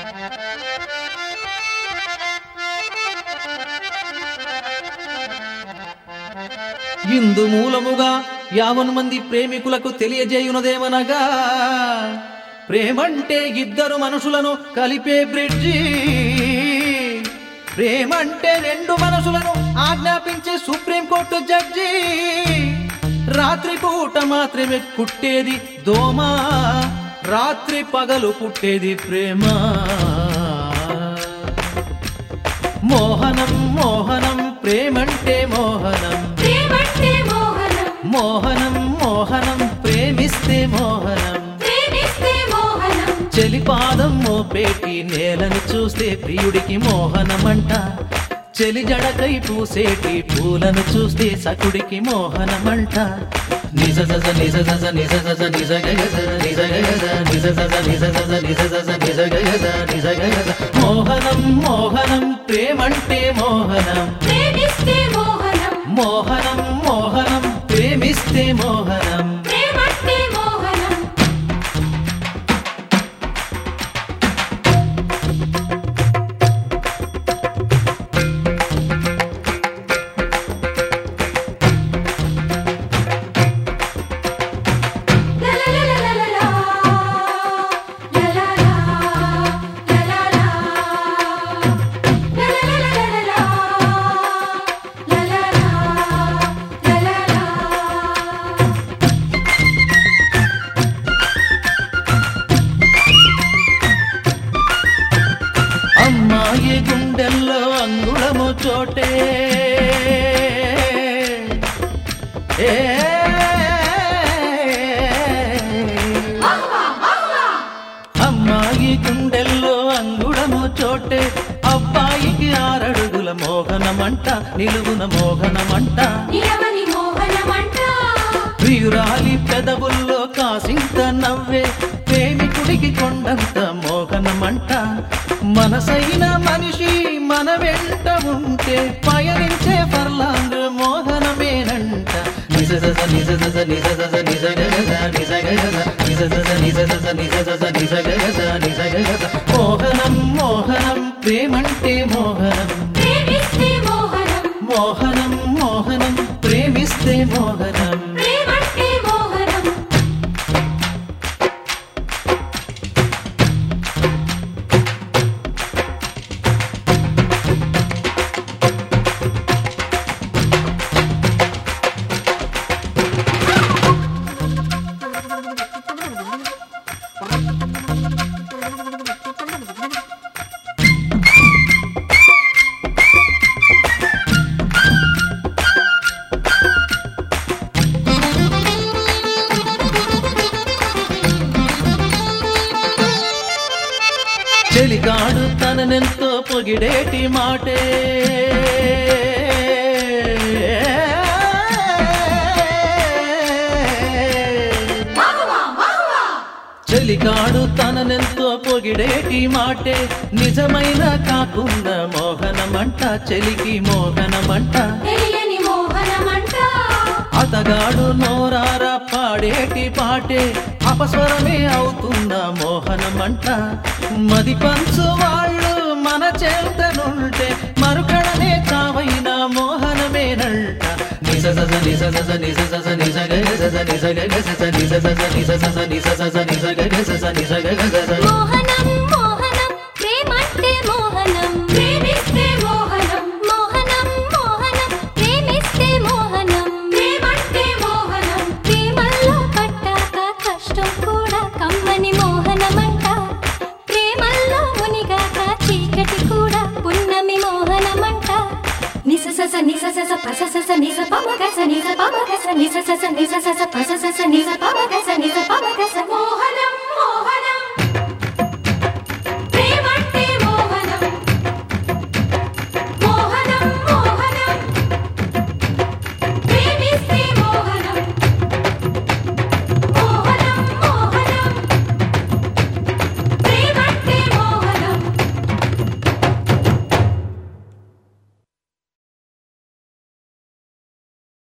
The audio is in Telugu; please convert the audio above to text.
ఇందు మూలముగా యావన్ మంది ప్రేమికులకు తెలియజేయునదేమనగా ప్రేమంటే ఇద్దరు మనుషులను కలిపే బ్రిడ్జి ప్రేమంటే రెండు మనసులను ఆజ్ఞాపించే సుప్రీంకోర్టు జడ్జి రాత్రి పూట మాత్రమే కుట్టేది దోమ రాత్రి పగలు పుట్టేది ప్రేమ మోహనం మోహనం ప్రేమంటే మోహనం ప్రేమంటే మోహనం మోహనం మోహనం ప్రేమిస్తే మోహనం ప్రేమిస్తే మోహనం చెలిపాదం మోపేటి నేలను చూస్తే ప్రియుడికి మోహనమంట చెలి జడకై పూసేటి పూలను చూస్తే సకుడికి మోహనమంట నిజ జజ నిజ జజ నిజ జజ నిజ గజ నిజ గజ నిజ జజ నిజ జజ నిజ జజ నిజ గజ నిజ గజ మోహనం మోహనం ప్రేమంటే మోహనం ప్రేమిస్తే మోహనం మోహనం మోహనం ప్రేమిస్తే మోహనం ప్రేమంటే మోహనం లలలలలలా లలలా లలలా లలలలలలా లలలా లలలా అమ్మాయి గుండెల్లో అంగుళము చోటే ఏ అమ్మాయి గుండెల్లో అంగుళము చోటే అబ్బాయికి ఆరడుగుల మోహనమంట నిలువున మోహనమంట నిలవని మోహనమంట ప్రియురాలి పెదవుల్లో కాసింత నవ్వే ప్రేమికుడికి కొండంత మోహనమంట మనసైన మనిషి మన వెంట ఉంటే పయనించే ఫర్లాంగ్ మోహనమేనంట నిజ జజ నిజ జజ నిజ జజ నిజ గజ నిజ గజ నిజ జజ నిజ జజ నిజ జజ నిజ గజ నిజ గజ మోహనం మోహనం ప్రేమంటే మోహనం ప్రేమిస్తే మోహనం మోహనం మోహనం ప్రేమిస్తే మోహనం ప్రేమంటే మోహనం చెలిగాడు తననెంతో పొగిడేటి మాటే మహవా మహవా చెలిగాడు తననెంతో పొగిడేటి మాటే నిజమైన కాకుండా మోహనమంట చెలికి మోహనమంట తెలియని మోహనమంట అతగాడు నోరార పాడేటి పాటే అపస్వరమే అవుతున్న మోహనమంట మది పంచు వాళ్ళు మన చేతనుంటే మరుకడనే కావైన మోహనమేనంట నిజ సజ నిజ సజ నిజ సజ నిజ గగ సజ నిజ గగ సజ నిజ సజ నిజ సజ నిజ సజ నిజ గగ సజ నిజ గగ సజ మోహనం మోహనం ప్రేమంటే మోహనం ప్రేమిస్తే మోహనం మోహనం మోహనం ప్రేమిస్తే మోహనం ప్రేమంటే మోహనం ప్రేమల్లో పట్టాక కష్టం కూడా కమ్మని మోహనమంట ప్రేమల్లో మునిగాక చీకటి కూడా పున్నమి మోహనమంట నిస సస నిస సస పస సస నిస పమ గస నిస పమ గస నిస సస నిస సస పస సస నిస పమ గస నిస పమ గస మోహనం